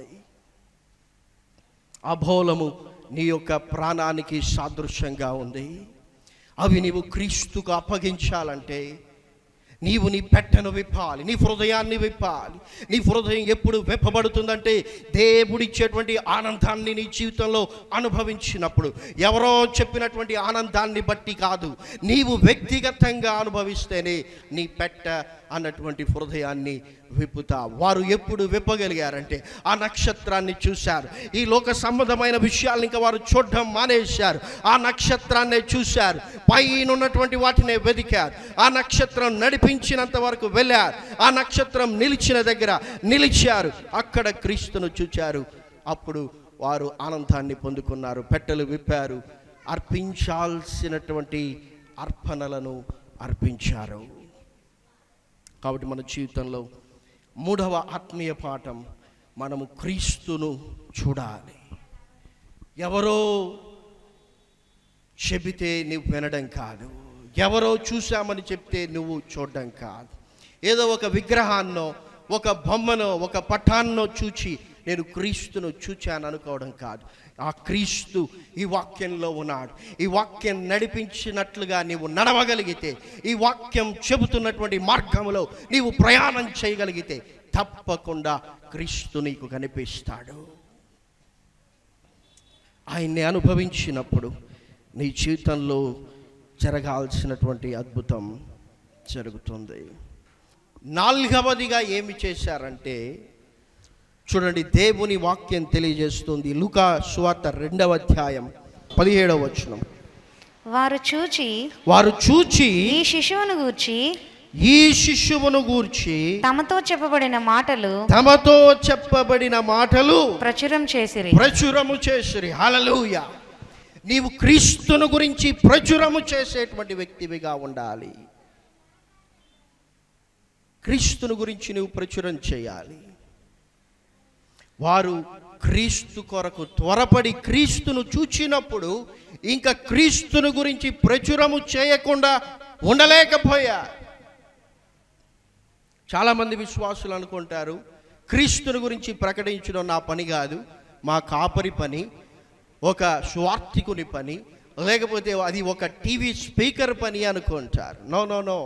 అభోలము నీ యొక్క ప్రాణానికి సాదృశ్యంగా ఉంది అవి నీవు క్రీస్తుకు అప్పగించాలంటే నీవు నీ పెట్టెను విప్పాలి నీ హృదయాన్ని విప్పాలి నీ హృదయం ఎప్పుడు విప్పబడుతుందంటే దేవుడిచ్చేటువంటి ఆనందాన్ని నీ జీవితంలో అనుభవించినప్పుడు ఎవరో చెప్పినటువంటి ఆనందాన్ని బట్టి కాదు నీవు వ్యక్తిగతంగా అనుభవిస్తేనే నీ పెట్ట అన్నటువంటి హృదయాన్ని విప్పుతా వారు ఎప్పుడు విప్పగలిగారంటే ఆ నక్షత్రాన్ని చూశారు ఈ లోక సంబంధమైన విషయాలను ఇంకా వారు చూడడం మానేశారు ఆ నక్షత్రాన్నే చూశారు పైన ఉన్నటువంటి వాటినే వెదికారు ఆ నక్షత్రం నడిపించినంత వరకు వెళ్ళారు ఆ నక్షత్రం నిలిచిన దగ్గర నిలిచారు అక్కడ క్రీస్తును చూచారు అప్పుడు వారు ఆనందాన్ని పొందుకున్నారు పెట్టెలు విప్పారు అర్పించాల్సినటువంటి అర్పణలను అర్పించారు కాబట్టి మన జీవితంలో మూడవ ఆత్మీయ పాఠం మనము క్రీస్తును చూడాలి ఎవరో చెబితే నువ్వు వినడం కాదు ఎవరో చూశామని చెప్తే నువ్వు చూడడం కాదు ఏదో ఒక విగ్రహాన్నో ఒక బొమ్మనో ఒక పటాన్నో చూచి నేను క్రీస్తును చూచాను అనుకోవడం కాదు ఆ క్రీస్తు ఈ వాక్యంలో ఉన్నాడు ఈ వాక్యం నడిపించినట్లుగా నీవు నడవగలిగితే ఈ వాక్యం చెబుతున్నటువంటి మార్గంలో నీవు ప్రయాణం చేయగలిగితే తప్పకుండా క్రీస్తు నీకు కనిపిస్తాడు ఆయన్ని అనుభవించినప్పుడు నీ జీవితంలో జరగాల్సినటువంటి అద్భుతం జరుగుతుంది నాలుగవదిగా ఏమి చేశారంటే చూడండి దేవుని వాక్యం తెలియజేస్తుంది లుకా సువార్త రెండవ అధ్యాయం పదిహేడవ వచనం వారు చూచి వారు చూచి ఈ శిశువును గూర్చి ఈ శిశువును గూర్చి తమతో చెప్పబడిన మాటలు తమతో చెప్పబడిన మాటలు ప్రచురం చేసిరి ప్రచురము చేసిరి హల్లెలూయా నీవు క్రీస్తును గురించి ప్రచురము చేసేటువంటి వ్యక్తివిగా ఉండాలి క్రీస్తును గురించి నువ్వు ప్రచురం చేయాలి వారు క్రీస్తు కొరకు త్వరపడి క్రీస్తును చూచినప్పుడు ఇంకా క్రీస్తును గురించి ప్రచురము చేయకుండా ఉండలేకపోయారు చాలామంది విశ్వాసులు అనుకుంటారు క్రీస్తుని గురించి ప్రకటించడం నా పని కాదు మా కాపరి పని ఒక స్వార్థికుని పని లేకపోతే అది ఒక టీవీ స్పీకర్ పని అనుకుంటారు నో నో నో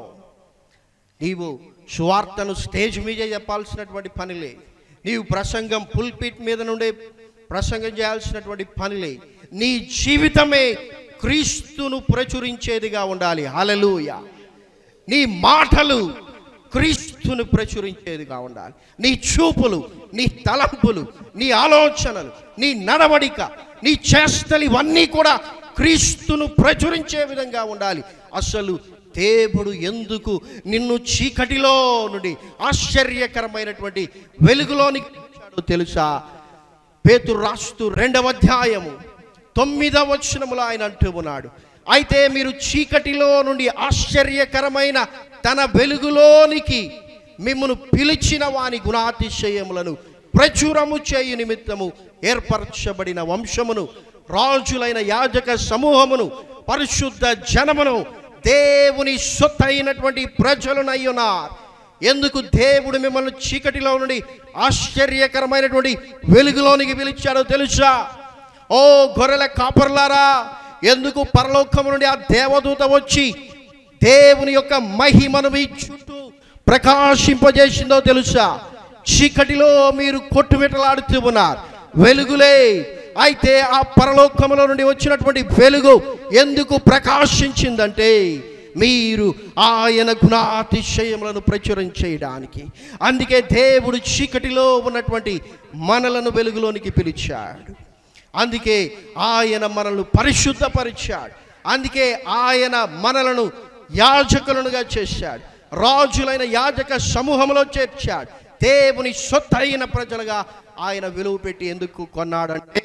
నీవు సువార్తను స్టేజ్ మీదే చెప్పాల్సినటువంటి పనిలే నీవు ప్రసంగం పుల్పిట్ మీద నుండే ప్రసంగం చేయాల్సినటువంటి పనిలే నీ జీవితమే క్రీస్తును ప్రచురించేదిగా ఉండాలి హల్లెలూయా నీ మాటలు క్రీస్తును ప్రచురించేదిగా ఉండాలి నీ చూపులు నీ తలంపులు నీ ఆలోచనలు నీ నడవడిక నీ చేష్టలు ఇవన్నీ కూడా క్రీస్తును ప్రచురించే విధంగా ఉండాలి అసలు దేవుడు ఎందుకు నిన్ను చీకటిలో నుండి ఆశ్చర్యకరమైనటువంటి వెలుగులోనికి పిలిచాడో తెలుసా పేతురు రాస్తూ రెండవ అధ్యాయము తొమ్మిదవ వచనములో ఆయన అంటూ ఉన్నాడు అయితే మీరు చీకటిలో నుండి ఆశ్చర్యకరమైన తన వెలుగులోనికి మిమ్మను పిలిచిన వాని గుణాతిశయములను ప్రచురము చేయు నిమిత్తము ఏర్పరచబడిన వంశమును రాజులైన యాజక సమూహమును పరిశుద్ధ జనమును దేవుని సొత్తైనటువంటి ప్రజలునయ్యున్నారు ఎందుకు దేవుడు మిమ్మల్ని చీకటిలో నుండి ఆశ్చర్యకరమైనటువంటి వెలుగులోనికి పిలిచాడో తెలుసా ఓ గొర్రెల కాపర్లారా ఎందుకు పరలోకము నుండి ఆ దేవదూత వచ్చి దేవుని యొక్క మహిమను మీ చుట్టూ ప్రకాశింపజేసిందో తెలుసా చీకటిలో మీరు కొట్టుమిటలాడుతూ ఉన్నారు వెలుగులే అయితే ఆ పరలోకములో నుండి వచ్చినటువంటి వెలుగు ఎందుకు ప్రకాశించిందంటే మీరు ఆయన గుణాతిశయములను ప్రచురం చేయడానికి అందుకే దేవుడు చీకటిలో ఉన్నటువంటి మనలను వెలుగులోనికి పిలిచాడు అందుకే ఆయన మనల్ని పరిశుద్ధపరిచాడు అందుకే ఆయన మనలను యాజకులనుగా చేశాడు రాజులైన యాజక సమూహంలో చేర్చాడు దేవుని సొత్తైన ప్రజలుగా ఆయన విలువ పెట్టి ఎందుకు కొన్నాడంటే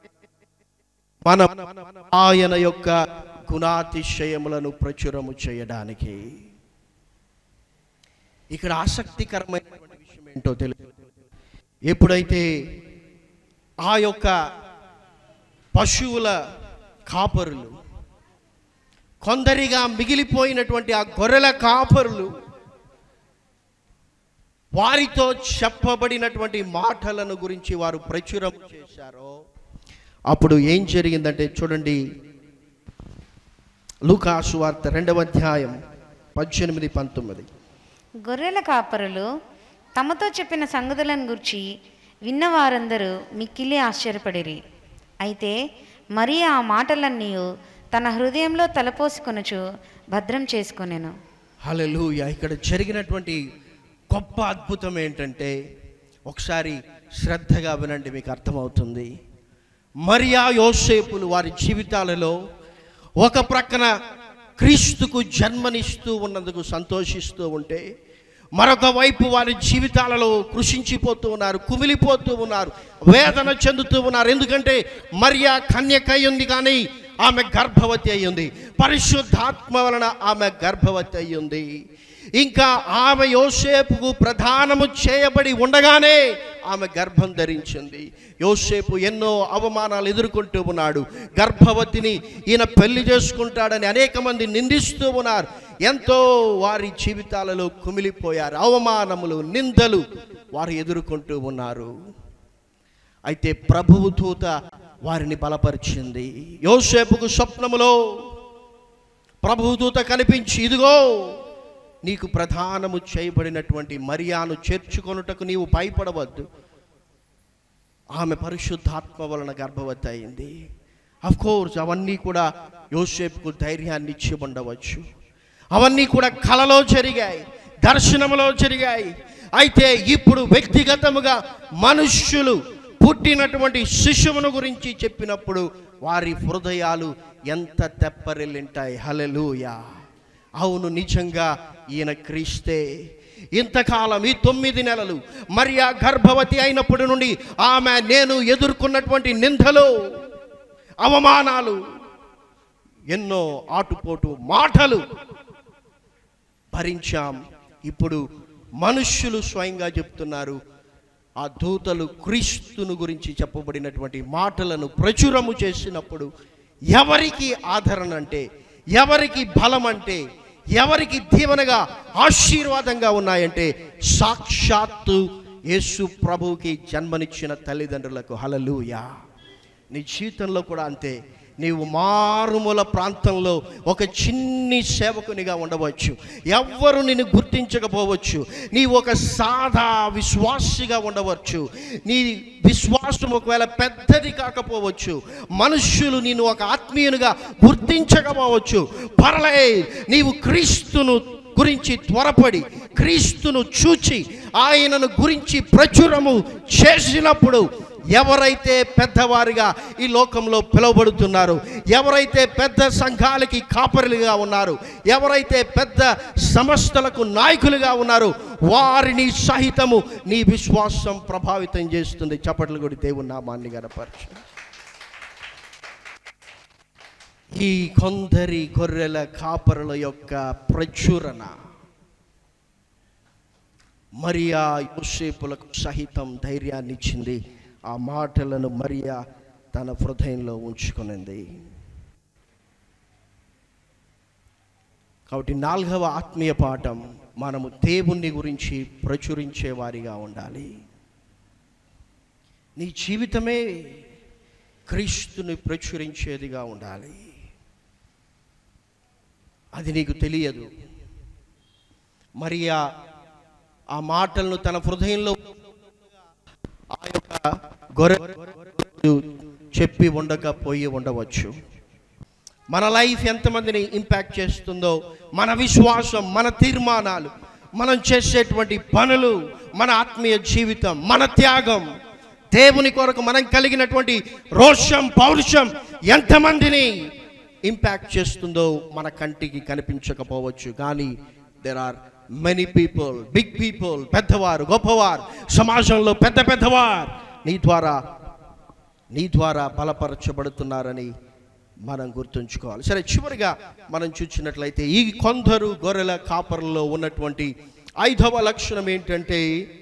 మనం ఆయన యొక్క గుణాతిశయములను ప్రచురము చేయడానికి ఇక్కడ ఆసక్తికరమైనటువంటి విషయం ఏంటో తెలుసు ఎప్పుడైతే ఆ యొక్క పశువుల కాపరులు కొందరిగా మిగిలిపోయినటువంటి ఆ గొర్రెల కాపరులు వారితో చెప్పబడినటువంటి మాటలను గురించి వారు ప్రచురం చేశారో అప్పుడు ఏం జరిగిందంటే చూడండి లూకాసు వార్త రెండవ అధ్యాయం పద్దెనిమిది పంతొమ్మిది గొర్రెల కాపరులు తమతో చెప్పిన సంగతులను గురించి విన్న వారందరూ మిక్కిలి ఆశ్చర్యపడిరి అయితే మరి ఆ మాటలన్నీ తన హృదయంలో తలపోసుకొనుచు భద్రం చేసుకొనెను హల్లెలూయా ఇక్కడ జరిగినటువంటి గొప్ప అద్భుతం ఏంటంటే ఒకసారి శ్రద్ధగా వినండి మీకు అర్థమవుతుంది మరియా యోసేపులు వారి జీవితాలలో ఒక ప్రక్కన క్రీస్తుకు జన్మనిస్తూ ఉన్నందుకు సంతోషిస్తూ ఉంటే మరొక వైపు వారి జీవితాలలో కృషించిపోతూ ఉన్నారు కుమిలిపోతూ ఉన్నారు వేదన చెందుతూ ఉన్నారు ఎందుకంటే మరియా కన్యకై ఉంది కానీ ఆమె గర్భవతి అయ్యింది పరిశుద్ధాత్మ వలన ఆమె గర్భవతి అయ్యింది ఇంకా ఆమె యోసేపుకు ప్రధానము చేయబడి ఉండగానే ఆమె గర్భం ధరించింది యోసేపు ఎన్నో అవమానాలు ఎదుర్కొంటూ ఉన్నాడు గర్భవతిని ఈయన పెళ్లి చేసుకుంటాడని అనేక మంది నిందిస్తూ ఉన్నారు ఎంతో వారి జీవితాలలో కుమిలిపోయారు అవమానములు నిందలు వారు ఎదుర్కొంటూ ఉన్నారు అయితే ప్రభువు దూత వారిని బలపరిచింది యోసేపుకు స్వప్నములో ప్రభువు దూత కనిపించి ఇదిగో నీకు ప్రధానము చేయబడినటువంటి మరియాను చేర్చుకొనుటకు నీవు భయపడవద్దు ఆమె పరిశుద్ధాత్మ వలన గర్భవతి అయింది అఫ్ కోర్స్ అవన్నీ కూడా యోసేపుకు ధైర్యాన్ని ఇచ్చి ఉండవచ్చు అవన్నీ కూడా కలలో జరిగాయి దర్శనములో జరిగాయి అయితే ఇప్పుడు వ్యక్తిగతముగా మనుష్యులు పుట్టినటువంటి శిశువును గురించి చెప్పినప్పుడు వారి హృదయాలు ఎంత తెప్పరిల్లింటాయి హలెలూయా అవును నిజంగా ఈయన క్రీస్తే ఇంతకాలం ఈ తొమ్మిది నెలలు మరియా గర్భవతి అయినప్పటి నుండి ఆమె నేను ఎదుర్కొన్నటువంటి నిందలు అవమానాలు ఎన్నో ఆటుపోటు మాటలు భరించాం ఇప్పుడు మనుష్యులు స్వయంగా చెప్తున్నారు ఆ దూతలు క్రీస్తును గురించి చెప్పబడినటువంటి మాటలను ప్రచురము చేసినప్పుడు ఎవరికి ఆదరణ అంటే ఎవరికి బలం అంటే ఎవరికి దీవెనగా ఆశీర్వాదంగా ఉన్నాయంటే సాక్షాత్తు యేసు ప్రభువుకి జన్మనిచ్చిన తల్లిదండ్రులకు హలలుయా నీ జీవితంలో కూడా అంతే నీవు మారుమూల ప్రాంతంలో ఒక చిన్ని సేవకునిగా ఉండవచ్చు ఎవ్వరు నిన్ను గుర్తించకపోవచ్చు నీ ఒక సాదా విశ్వాసిగా ఉండవచ్చు నీ విశ్వాసం ఒకవేళ పెద్దది కాకపోవచ్చు మనుష్యులు నిన్ను ఒక ఆత్మీయునిగా గుర్తించకపోవచ్చు పర్లే నీవు క్రీస్తును గురించి త్వరపడి క్రీస్తును చూచి ఆయనను గురించి ప్రచురము చేసినప్పుడు ఎవరైతే పెద్దవారిగా ఈ లోకంలో పిలువబడుతున్నారు ఎవరైతే పెద్ద సంఘాలకి కాపరులుగా ఉన్నారు ఎవరైతే పెద్ద సంస్థలకు నాయకులుగా ఉన్నారు వారిని సహితము నీ విశ్వాసం ప్రభావితం చేస్తుంది చప్పట్లు కూడా దేవుని నామాన్ని గనపరచు ఈ కొందరి గొర్రెల కాపరుల యొక్క ప్రచురణ మరియా యోసేపులకు సహితం ధైర్యాన్ని ఇచ్చింది ఆ మాటలను మరియా తన హృదయంలో ఉంచుకునింది కాబట్టి నాలుగవ ఆత్మీయ పాఠం మనము దేవుణ్ణి గురించి ప్రచురించే వారిగా ఉండాలి నీ జీవితమే క్రీస్తుని ప్రచురించేదిగా ఉండాలి అది నీకు తెలియదు మరియా ఆ మాటలను తన హృదయంలో ఆ యొక్క గొర్రె చెప్పి ఉండకపోయి ఉండవచ్చు మన లైఫ్ ఎంతమందిని ఇంపాక్ట్ చేస్తుందో మన విశ్వాసం మన తీర్మానాలు మనం చేసేటువంటి పనులు మన ఆత్మీయ జీవితం మన త్యాగం దేవుని కొరకు మనం కలిగినటువంటి రోషం పౌరుషం ఎంతమందిని ఇంపాక్ట్ చేస్తుందో మన కంటికి కనిపించకపోవచ్చు కానీ there are many people big people పెద్దవారు గొప్పవారు సమాజంలో పెద్ద పెద్దవారు నీ ద్వారా నీ ద్వారా బలపరచబడుతున్నారని మనం గుర్తుంచుకోవాలి సరే చివరిగా మనం చూసినట్లయితే ఈ కొందరు గొర్రెల కాపర్లలో ఉన్నటువంటి ఐదవ లక్షణం ఏంటంటే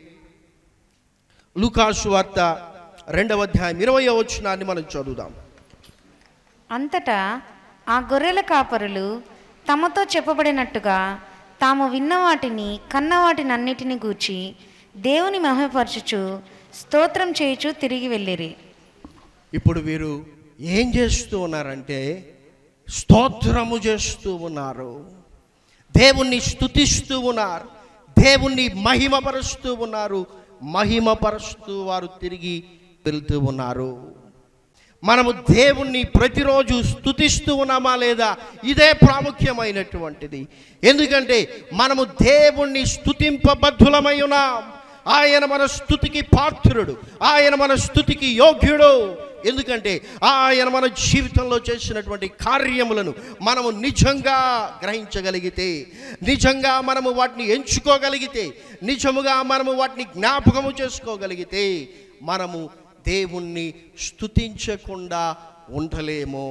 లూకాసు వార్త రెండవ అధ్యాయం ఇరవై వచనాన్ని మనం చదువుదాం అంతటా ఆ గొర్రెల కాపరులు తమతో చెప్పబడినట్టుగా తాము విన్న వాటిని కన్న వాటిని అన్నిటిని గూర్చి దేవుని మహిమపరచుచు స్తోత్రం చేయుచు తిరిగి వెళ్ళిరి ఇప్పుడు వీరు ఏం చేస్తూ ఉన్నారంటే స్తోత్రము చేస్తూ ఉన్నారు దేవుణ్ణి స్తుతిస్తూ ఉన్నారు దేవుణ్ణి మహిమపరుస్తూ ఉన్నారు మహిమపరుస్తూ వారు తిరిగి వెళ్తూ ఉన్నారు మనము దేవుణ్ణి ప్రతిరోజు స్తుతిస్తూ ఉన్నామా లేదా ఇదే ప్రాముఖ్యమైనటువంటిది ఎందుకంటే మనము దేవుణ్ణి స్తుతింపబద్ధులమై ఉన్నాం ఆయన మన స్థుతికి పాత్రుడు ఆయన మన స్థుతికి యోగ్యుడు ఎందుకంటే ఆయన మన జీవితంలో చేసినటువంటి కార్యములను మనము నిజంగా గ్రహించగలిగితే నిజంగా మనము వాటిని ఎంచుకోగలిగితే నిజముగా మనము వాటిని జ్ఞాపకము చేసుకోగలిగితే మనము దేవుణ్ణి స్తుతించకుండా ఉండలేము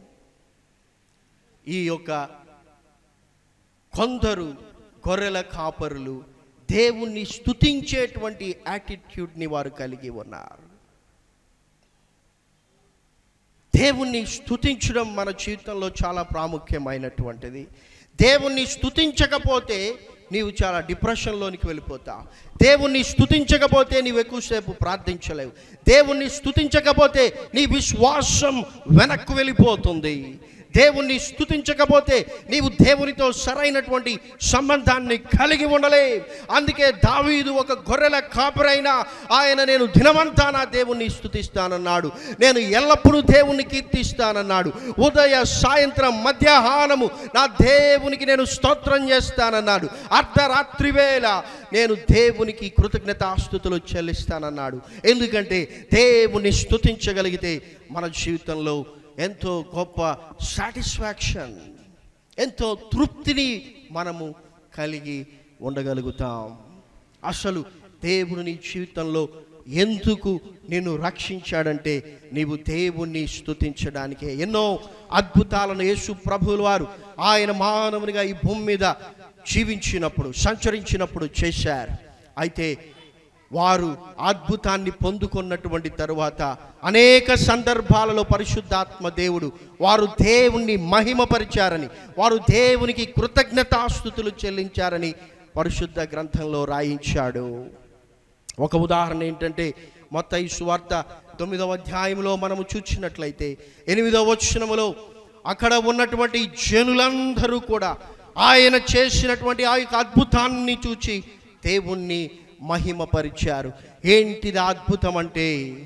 ఈ యొక్క కొందరు గొర్రెల కాపరులు దేవుణ్ణి స్తుతించేటువంటి యాటిట్యూడ్ని వారు కలిగి ఉన్నారు దేవుణ్ణి స్తుతించడం మన జీవితంలో చాలా ప్రాముఖ్యమైనటువంటిది దేవుణ్ణి స్తుతించకపోతే నీవు చాలా డిప్రెషన్లోనికి వెళ్ళిపోతావు దేవుణ్ణి స్తుతించకపోతే నీవు ఎక్కువసేపు ప్రార్థించలేవు దేవుణ్ణి స్తుతించకపోతే నీ విశ్వాసం వెనక్కు వెళ్ళిపోతుంది దేవుణ్ణి స్తుతించకపోతే నీవు దేవునితో సరైనటువంటి సంబంధాన్ని కలిగి ఉండలే అందుకే దావీదు ఒక గొర్రెల కాపురైనా ఆయన నేను దినమంతా నా దేవుణ్ణి స్తుతిస్తానన్నాడు నేను ఎల్లప్పుడూ దేవుణ్ణి కీర్తిస్తానన్నాడు ఉదయ సాయంత్రం మధ్యాహ్నము నా దేవునికి నేను స్తోత్రం చేస్తానన్నాడు అర్ధరాత్రి వేళ నేను దేవునికి కృతజ్ఞతాస్థుతులు చెల్లిస్తానన్నాడు ఎందుకంటే దేవుని స్తుతించగలిగితే మన జీవితంలో ఎంతో గొప్ప సాటిస్ఫాక్షన్ ఎంతో తృప్తిని మనము కలిగి ఉండగలుగుతాం అసలు దేవుడు నీ జీవితంలో ఎందుకు నిన్ను రక్షించాడంటే నీవు దేవుణ్ణి స్తుతించడానికే ఎన్నో అద్భుతాలను యేసు ప్రభువుల వారు ఆయన మానవునిగా ఈ భూమి మీద జీవించినప్పుడు సంచరించినప్పుడు చేశారు అయితే వారు అద్భుతాన్ని పొందుకున్నటువంటి తరువాత అనేక సందర్భాలలో పరిశుద్ధాత్మ దేవుడు వారు దేవుణ్ణి మహిమపరిచారని వారు దేవునికి కృతజ్ఞతాస్థుతులు చెల్లించారని పరిశుద్ధ గ్రంథంలో రాయించాడు ఒక ఉదాహరణ ఏంటంటే మొత్త ఈ సువార్త తొమ్మిదవ అధ్యాయంలో మనము చూసినట్లయితే ఎనిమిదవ వచనములో అక్కడ ఉన్నటువంటి జనులందరూ కూడా ఆయన చేసినటువంటి ఆ యొక్క అద్భుతాన్ని చూచి దేవుణ్ణి మహిమపరిచారు ఏంటిది అద్భుతం అంటే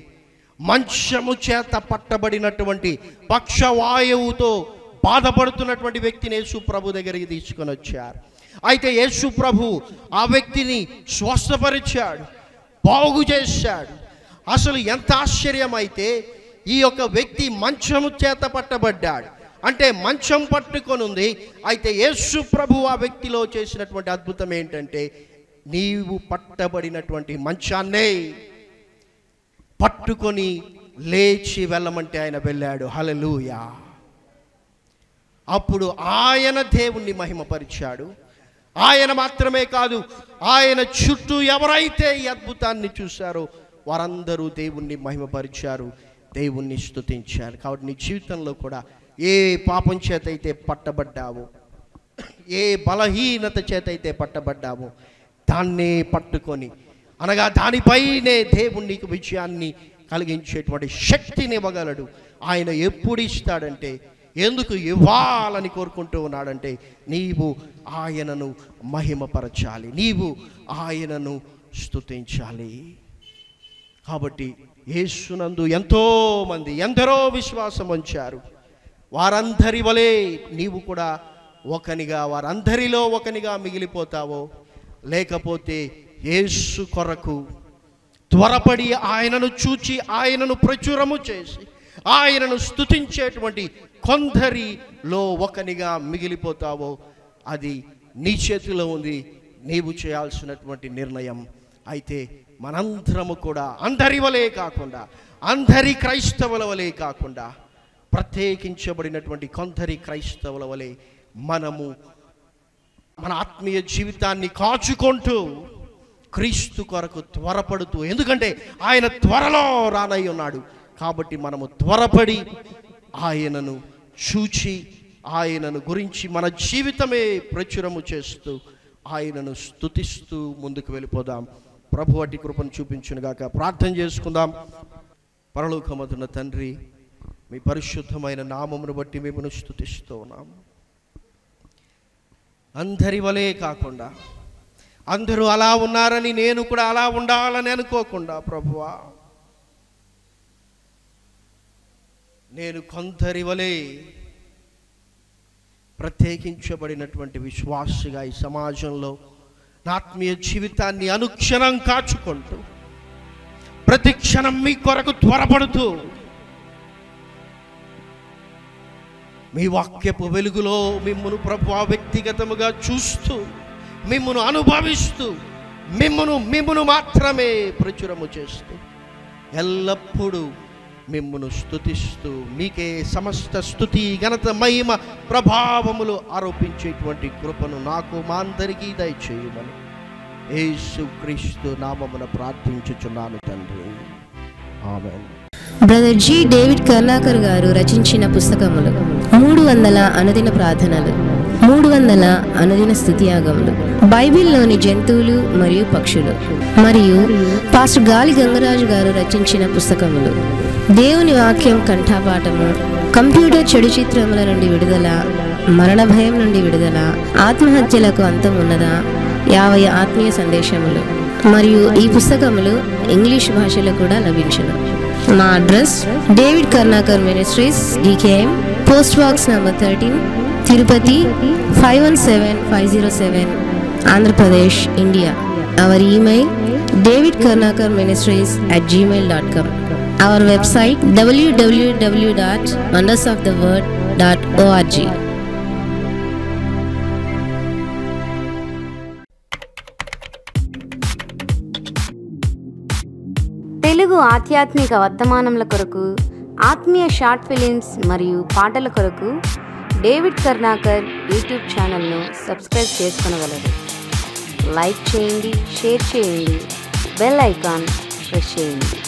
మంచము చేత పట్టబడినటువంటి పక్షవాయువుతో బాధపడుతున్నటువంటి వ్యక్తిని యేసు ప్రభు దగ్గరికి తీసుకొని వచ్చారు అయితే యేసు ప్రభు ఆ వ్యక్తిని స్వస్థపరిచాడు బాగు చేశాడు అసలు ఎంత ఆశ్చర్యం అయితే ఈ యొక్క వ్యక్తి మంచము చేత పట్టబడ్డాడు అంటే మంచం పట్టుకొని ఉంది అయితే యేసు ప్రభు ఆ వ్యక్తిలో చేసినటువంటి అద్భుతం ఏంటంటే నీవు పట్టబడినటువంటి మంచాన్నే పట్టుకొని లేచి వెళ్ళమంటే ఆయన వెళ్ళాడు హలలుయా అప్పుడు ఆయన దేవుణ్ణి మహిమపరిచాడు ఆయన మాత్రమే కాదు ఆయన చుట్టూ ఎవరైతే ఈ అద్భుతాన్ని చూశారో వారందరూ దేవుణ్ణి మహిమపరిచారు దేవుణ్ణి స్తుతించారు కాబట్టి నీ జీవితంలో కూడా ఏ పాపం చేత అయితే పట్టబడ్డావో ఏ బలహీనత చేత అయితే పట్టబడ్డావో దాన్నే పట్టుకొని అనగా దానిపైనే దేవుడు నీకు విజయాన్ని కలిగించేటువంటి శక్తిని ఇవ్వగలడు ఆయన ఎప్పుడు ఇస్తాడంటే ఎందుకు ఇవ్వాలని కోరుకుంటూ ఉన్నాడంటే నీవు ఆయనను మహిమపరచాలి నీవు ఆయనను స్తుతించాలి కాబట్టి యేసునందు ఎంతో మంది ఎందరో విశ్వాసం ఉంచారు వారందరి వలె నీవు కూడా ఒకనిగా వారందరిలో ఒకనిగా మిగిలిపోతావో లేకపోతే యేసు కొరకు త్వరపడి ఆయనను చూచి ఆయనను ప్రచురము చేసి ఆయనను స్తుతించేటువంటి కొందరిలో ఒకనిగా మిగిలిపోతావో అది నీ చేతిలో ఉంది నీవు చేయాల్సినటువంటి నిర్ణయం అయితే మనందరము కూడా అందరి వలే కాకుండా అందరి క్రైస్తవుల వలే కాకుండా ప్రత్యేకించబడినటువంటి కొందరి క్రైస్తవుల వలె మనము మన ఆత్మీయ జీవితాన్ని కాచుకుంటూ క్రీస్తు కొరకు త్వరపడుతూ ఎందుకంటే ఆయన త్వరలో రానై ఉన్నాడు కాబట్టి మనము త్వరపడి ఆయనను చూచి ఆయనను గురించి మన జీవితమే ప్రచురము చేస్తూ ఆయనను స్తుతిస్తూ ముందుకు వెళ్ళిపోదాం ప్రభు అట్టి కృపను చూపించునుగాక ప్రార్థన చేసుకుందాం పరలోకమదున్న తండ్రి మీ పరిశుద్ధమైన నామమును బట్టి మిమ్మల్ని స్తుతిస్తూ ఉన్నాం అందరి వలే కాకుండా అందరూ అలా ఉన్నారని నేను కూడా అలా ఉండాలని అనుకోకుండా ప్రభువా నేను కొందరి వలె ప్రత్యేకించబడినటువంటి విశ్వాసిగా ఈ సమాజంలో నా ఆత్మీయ జీవితాన్ని అనుక్షణం కాచుకుంటూ ప్రతి క్షణం మీ కొరకు త్వరపడుతూ మీ వాక్యపు వెలుగులో మిమ్మను ప్రభు వ్యక్తిగతముగా చూస్తూ మిమ్మను అనుభవిస్తూ మిమ్మను మిమ్మను మాత్రమే ప్రచురము చేస్తూ ఎల్లప్పుడూ మిమ్మను స్తుతిస్తూ మీకే సమస్త స్తుతి ఘనత మహిమ ప్రభావములు ఆరోపించేటువంటి కృపను నాకు మా అందరికీ దయచేయమని యేసు క్రీస్తు నామమున ప్రార్థించుచున్నాను తండ్రి amen brother G David Karnakar గారు రచించిన పుస్తకములు మూడు వందల అనుదిన ప్రార్థనలు మూడు వందల అనుదిన స్థుతియాగములు బైబిల్లోని జంతువులు మరియు పక్షులు మరియు పాస్టర్ గాలి గంగరాజు గారు రచించిన పుస్తకములు దేవుని వాక్యం కంఠపాఠము కంప్యూటర్ చెడు చిత్రముల నుండి విడుదల మరణ భయం నుండి విడుదల ఆత్మహత్యలకు అంతం ఉన్నదా యాభై ఆత్మీయ సందేశములు మరియు ఈ పుస్తకములు ఇంగ్లీష్ భాషలో కూడా లభించును మా address David Karnakar ministries DKM post box number thirteen Tirupati five one seven five zero seven Andhra Pradesh India our email David Karnakar ministries at Gmail dot com our website WWW dot wonders of the world dot ORG Telugu ఆధ్యాత్మిక వర్తమానముల కొరకు ఆత్మీయ short films మరియు పాటల కొరకు David Karnakar YouTube ఛానల్ను subscribe చేసుకొనగలరు like చేయండి షేర్ చేయండి బెల్ ఐకాన్ ప్రెస్ చేయండి